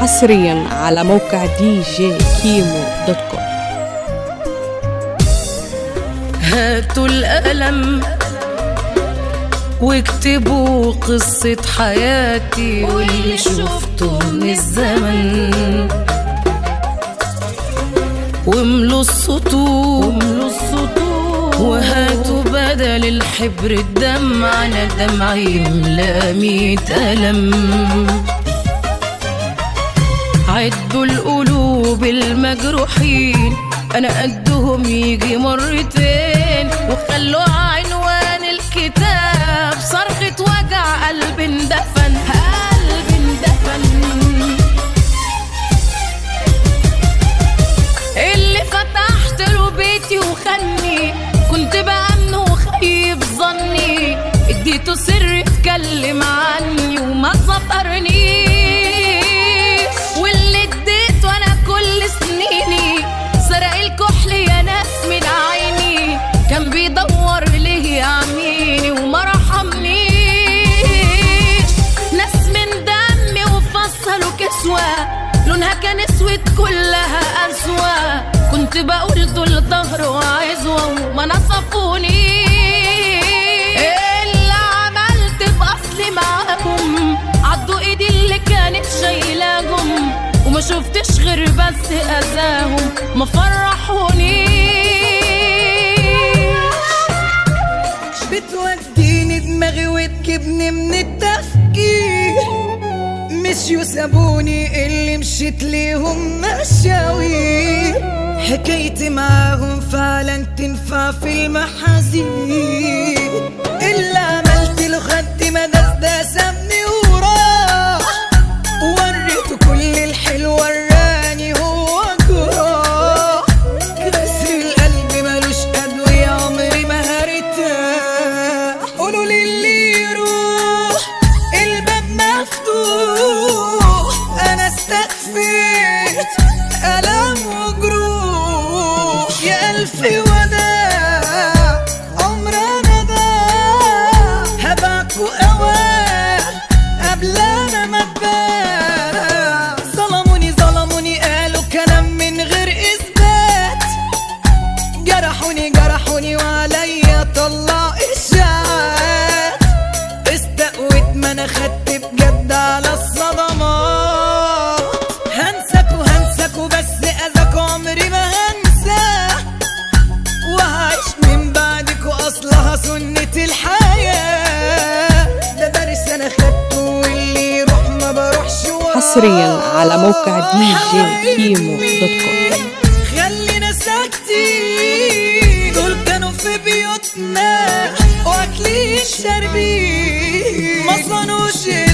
حصريا على موقع دي جي كيمو دوت كوم هاتوا القلم واكتبوا قصة حياتي واللي شفته من الزمن واملوا السطور وهاتوا بدل الحبر الدمع انا الدمع يملى ميت ألم عدوا القلوب المجروحين انا قدهم يجي مرتين وخلوا عنوان الكتاب صرخة وجع قلب اندفن قلب اندفن اللي فتحت له بيتي وخني كنت بأمنه وخيب ظني اديته سر اتكلم عني وما سطرنيش واللي اديته انا كل سنيني سرق الكحل يا ناس من عيني كان بيدور ليه يعميني وما رحمنيش ناس من دمي وفصلوا كسوة لونها كان اسود كلها أسوأ كنت بقول دول ظهر وعزوة وما نصفونيش اللي عملت بأصلي معاهم عضوا ايدي اللي كانت شايلاهم وما شفتش غير بس أذاهم ما فرحونيش بتوديني دماغي وتجيبني من التفكير مشيوا سابوني اللي مشيت ليهم مشاوير حكايتي معاهم فعلا تنفع في المحاذير اللي عملت له خدت مدى ده سابني وراح وريته كل الحلو وراني هو جراح كسر القلب ملوش أدوية عمري ما هرتاح قولوا لي اللي يروح الباب مفتوح أنا استخفيت ألم وجروح يا ألف وداع عمرنا ضاع هبعكوا أوان قبل أنا ما اتباع ظلموني ظلموني قالوا كلام من غير إثبات جرحوني جرحوني وعليا طلع إشاعات استقويت ما أنا خدت بجد على الصدمات هنسكوا هنسكوا بس أذاكوا عمري ما هنساه وهعيش من بعدكوا أصلها سنة الحياة ده درس أنا خدته واللي يروح ما بروحش وراه حصريا على موقع دي جي كيمو دوت كوم خلينا ساكتين دول كانوا في بيوتنا واكلين شاربين ما صنوش